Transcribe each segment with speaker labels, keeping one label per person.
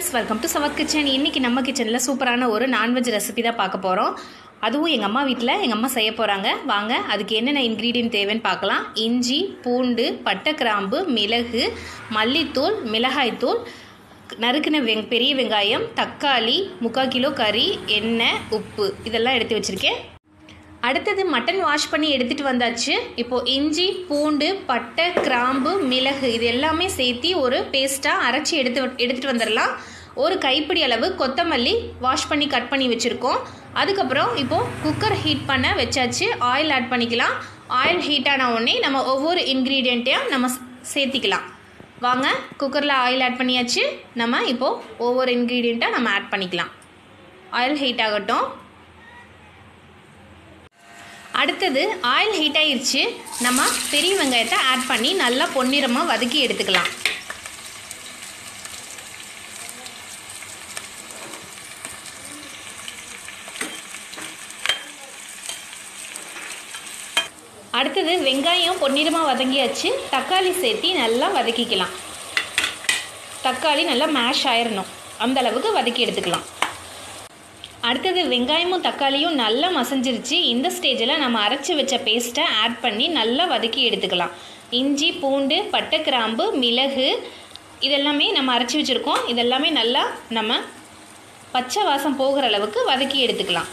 Speaker 1: friends welcome to savour kitchen இன்றைக்கி நம்ம கிச்சனில் சூப்பரான ஒரு நான்வெஜ் ரெசிபி தான் பார்க்க போகிறோம் அதுவும் எங்கள் அம்மா வீட்டில் எங்கள் அம்மா செய்ய போகிறாங்க வாங்க அதுக்கு என்னென்ன இன்க்ரீடியன்ட் தேவைன்னு பார்க்கலாம் இஞ்சி பூண்டு பட்டை கிராம்பு மிளகு மல்லித்தூள் மிளகாய்த்தூள் நறுக்கின வெங் பெரிய வெங்காயம் தக்காளி முக்கால் கிலோ கறி எண்ணெய் உப்பு இதெல்லாம் எடுத்து வச்சுருக்கேன் அடுத்தது மட்டன் வாஷ் பண்ணி எடுத்துகிட்டு வந்தாச்சு இப்போது இஞ்சி பூண்டு பட்டை கிராம்பு மிளகு இது எல்லாமே சேர்த்து ஒரு பேஸ்ட்டாக அரைச்சி எடுத்து எடுத்துகிட்டு வந்துடலாம் ஒரு கைப்பிடி அளவு கொத்தமல்லி வாஷ் பண்ணி கட் பண்ணி வச்சுருக்கோம் அதுக்கப்புறம் இப்போது குக்கர் ஹீட் பண்ண வச்சாச்சு ஆயில் ஆட் பண்ணிக்கலாம் ஆயில் ஹீட் ஆன உடனே நம்ம ஒவ்வொரு இன்க்ரீடியண்ட்டையும் நம்ம சேர்த்திக்கலாம் வாங்க குக்கரில் ஆயில் ஆட் பண்ணியாச்சு நம்ம இப்போது ஒவ்வொரு இன்க்ரீடியண்ட்டாக நம்ம ஆட் பண்ணிக்கலாம் ஆயில் ஹீட் ஆகட்டும் அடுத்தது ஆயில் ஹீட் ஆயிடுச்சு நம்ம பெரிய வெங்காயத்தை ஆட் பண்ணி நல்லா பொன்னிறமாக வதக்கி எடுத்துக்கலாம் அடுத்தது வெங்காயம் பொன்னிறமாக வதங்கியாச்சு தக்காளி சேர்த்தி நல்லா வதக்கிக்கலாம் தக்காளி நல்லா மேஷ் ஆயிடணும் அந்த அளவுக்கு வதக்கி எடுத்துக்கலாம் அடுத்தது வெங்காயமும் தக்காளியும் நல்லா மசஞ்சிருச்சு இந்த ஸ்டேஜில் நம்ம அரைச்சி வச்ச பேஸ்ட்டை ஆட் பண்ணி நல்லா வதக்கி எடுத்துக்கலாம் இஞ்சி பூண்டு பட்டை கிராம்பு மிளகு இதெல்லாமே நம்ம அரைச்சி வச்சுருக்கோம் இதெல்லாமே நல்லா நம்ம பச்சை வாசம் போகிற அளவுக்கு வதக்கி எடுத்துக்கலாம்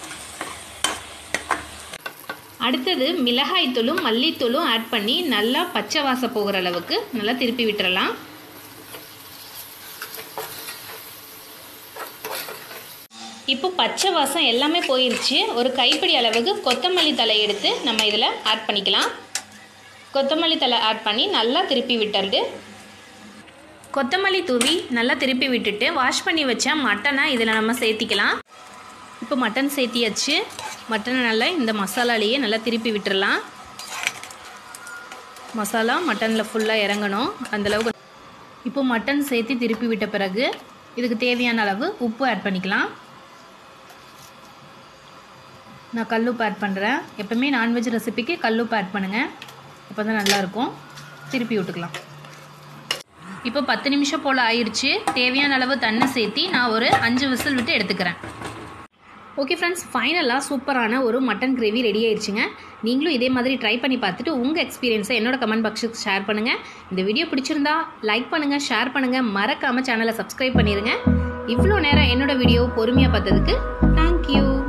Speaker 1: அடுத்தது மிளகாய்த்தூளும் மல்லித்தூளும் ஆட் பண்ணி நல்லா பச்சை வாசம் போகிற அளவுக்கு நல்லா திருப்பி விட்டுறலாம் இப்போ பச்சை வாசம் எல்லாமே போயிடுச்சு ஒரு கைப்பிடி அளவுக்கு கொத்தமல்லி தலை எடுத்து நம்ம இதில் ஆட் பண்ணிக்கலாம் கொத்தமல்லி தலை ஆட் பண்ணி நல்லா திருப்பி விட்டுறது கொத்தமல்லி தூவி நல்லா திருப்பி விட்டுட்டு வாஷ் பண்ணி வச்ச மட்டனை இதில் நம்ம சேர்த்திக்கலாம் இப்போ மட்டன் சேர்த்தியாச்சு மட்டனை நல்லா இந்த மசாலாலேயே நல்லா திருப்பி விட்டுறலாம் மசாலா மட்டனில் ஃபுல்லாக இறங்கணும் அந்தளவுக்கு இப்போ மட்டன் சேர்த்து திருப்பி விட்ட பிறகு இதுக்கு தேவையான அளவு உப்பு ஆட் பண்ணிக்கலாம் நான் கல்லுப்பு ஆட் பண்ணுறேன் எப்போவுமே நான்வெஜ் ரெசிபிக்கு கல்லுப்பு ஆட் பண்ணுங்கள் அப்போ தான் நல்லாயிருக்கும் திருப்பி விட்டுக்கலாம் இப்போ பத்து நிமிஷம் போல் ஆயிடுச்சு தேவையான அளவு தண்ணி சேர்த்தி நான் ஒரு அஞ்சு விசில் விட்டு எடுத்துக்கிறேன் ஓகே ஃப்ரெண்ட்ஸ் ஃபைனலாக சூப்பரான ஒரு மட்டன் கிரேவி ரெடி ஆயிடுச்சுங்க நீங்களும் இதே மாதிரி ட்ரை பண்ணி பார்த்துட்டு உங்கள் எக்ஸ்பீரியன்ஸை என்னோட கமெண்ட் பாக்ஸுக்கு ஷேர் பண்ணுங்கள் இந்த வீடியோ பிடிச்சிருந்தா லைக் பண்ணுங்கள் ஷேர் பண்ணுங்கள் மறக்காமல் சேனலை சப்ஸ்கிரைப் பண்ணிடுங்க இவ்வளோ நேரம் என்னோட வீடியோ பொறுமையாக பார்த்ததுக்கு தேங்க்யூ